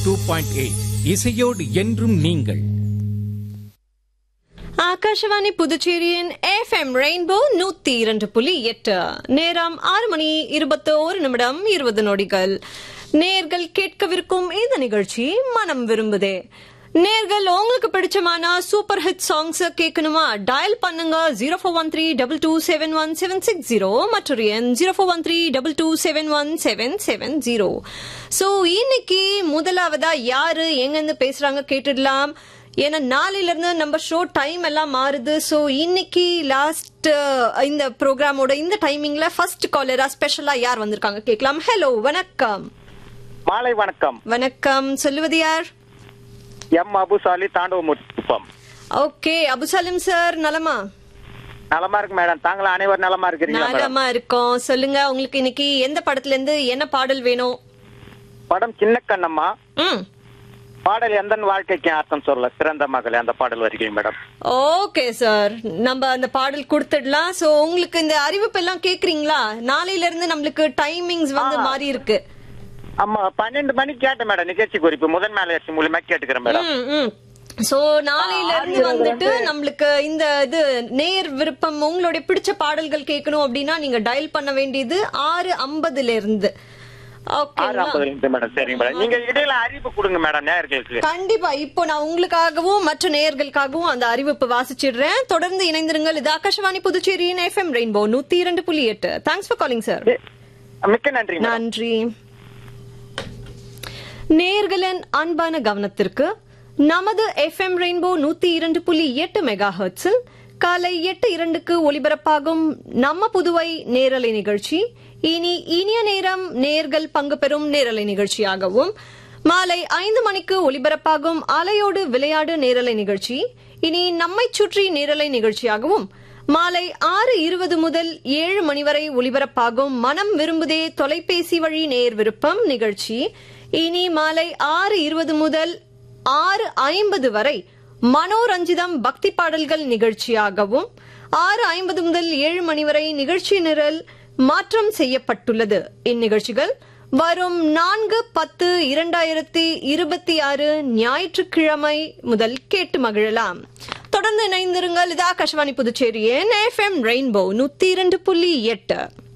Two point eight இசையோடு என்றும் நீங்கள் ஆகாஷவாணி புதுச்சேரியின் எஃப்எம் ரெயின்போ நூத்தி இரண்டு புள்ளி எட்டு நேரம் ஆறு மணி இருபத்தி ஒரு நிமிடம் இருபது நொடிகள் நேர்கள் கேட்கவிருக்கும் இந்த நிகழ்ச்சி மனம் விரும்புதே நேர்கள் உங்களுக்கு பிடிச்சமான சூப்பர் ஹிட் சாங்ஸ் கேட்கணுமா டயல் பண்ணுங்க zero four one three double two seven one seven six zero மற்றொரு எண் zero four one three double two seven one seven seven zero so இன்னைக்கு முதலாவதா யாரு எங்கிருந்து பேசுறாங்க கேட்டுடலாம் ஏன்னா நாளையில இருந்து நம்ம ஷோ டைம் எல்லாம் மாறுது ஸோ இன்னைக்கு லாஸ்ட் இந்த ப்ரோக்ராமோட இந்த டைமிங்ல ஃபர்ஸ்ட் காலரா ஸ்பெஷலா யார் வந்திருக்காங்க கேட்கலாம் ஹலோ வணக்கம் மாலை வணக்கம் வணக்கம் சொல்லுவது யார் M Abusali Thandavamuppam okay Abusalam sir நலமா நலமா இருக்கு மேடம் தாங்கள் அனைவரும் நலமா இருக்கிறீங்களா மேடம் நலமா இருக்கோம் சொல்லுங்க உங்களுக்கு இன்னைக்கு எந்த படத்துல இருந்து என்ன பாடல் வேணும் படம் சின்ன கண்ணம்மா ம் பாடல் எந்த வாழ்க்கைக்கு அர்த்தம் சொல்ல சிறந்த மகளே அந்த பாடல் வருகிறீங்க மேடம் ஓகே சார் நம்ம அந்த பாடல் கொடுத்துடலாம் சோ உங்களுக்கு இந்த அறிவிப்பு எல்லாம் கேக்குறீங்களா நாளையில இருந்து நம்மளுக்கு டைமிங்ஸ் வந்து மாறி இருக்கு ஆமா பன்னெண்டு மணிக்கு கேட்டேன் மேடம் நிகழ்ச்சி குறிப்பு முதன் மேலரசி மூலியமா கேட்டுக்கிறேன் மேடம் ம், ம். சோ நாளையில இருந்து வந்துட்டு நம்மளுக்கு இந்த இது நேர் விருப்பம் உங்களுடைய பிடிச்ச பாடல்கள் கேட்கணும் அப்படின்னா நீங்க டயல் பண்ண வேண்டியது ஆறு ஐம்பதுல இருந்து ஆறு ஓகேங்களா ஐம்பது நிமிஷம் மேடம் சரிங்க மேடம் நீங்க இடையில அறிவிப்பு கொடுங்க மேடம் நேயர்களுக்கு கண்டிப்பா இப்போ நான் உங்களுக்காகவும் மற்ற நேயர்களுக்காகவும் அந்த அறிவிப்பு வாசிச்சிடுறேன் தொடர்ந்து இணைந்திருங்கள் இது ஆகாஷவாணி புதுச்சேரியின் எஃப்எம் ரெயின்போ நூத்தி இரண்டு புள்ளி எட்டு தேங்க்ஸ் ஃபார் காலிங் சார் மிக்க நன்றி மேடம் நன்றி நேர்களின் அன்பான கவனத்திற்கு நமது எஃப்எம் ரெயின்போ நூத்தி இரண்டு புள்ளி எட்டு மெகா ஹெர்ட்ஸில் காலை எட்டு இரண்டுக்கு ஒலிபரப்பாகும் நம்ம புதுவை நேரலை நிகழ்ச்சி இனி இனிய நேரம் நேர்கள் பங்கு பெறும் நேரலை நிகழ்ச்சியாகவும் மாலை ஐந்து மணிக்கு ஒலிபரப்பாகும் அலையோடு விளையாடு நேரலை நிகழ்ச்சி இனி நம்மை சுற்றி நேரலை நிகழ்ச்சியாகவும் மாலை ஆறு இருபது முதல் ஏழு மணி வரை ஒலிபரப்பாகும் மனம் விரும்புதே தொலைபேசி வழி நேர் விருப்பம் நிகழ்ச்சி இனி மாலை ஆறு இருபது முதல் ஆறு ஐம்பது வரை மனோரஞ்சிதம் பக்தி பாடல்கள் நிகழ்ச்சியாகவும் ஆறு ஐம்பது முதல் ஏழு மணி வரை நிகழ்ச்சி நிரல் மாற்றம் செய்யப்பட்டுள்ளது இந்நிகழ்ச்சிகள் வரும் நான்கு பத்து இரண்டாயிரத்தி இருபத்தி ஆறு ஞாயிற்றுக்கிழமை முதல் கேட்டு மகிழலாம் தொடர்ந்து இணைந்திருங்கள் இது ஆகாஷவாணி புதுச்சேரியின் எஃப்எம் ரெயின்போ நூத்தி இரண்டு புள்ளி எட்டு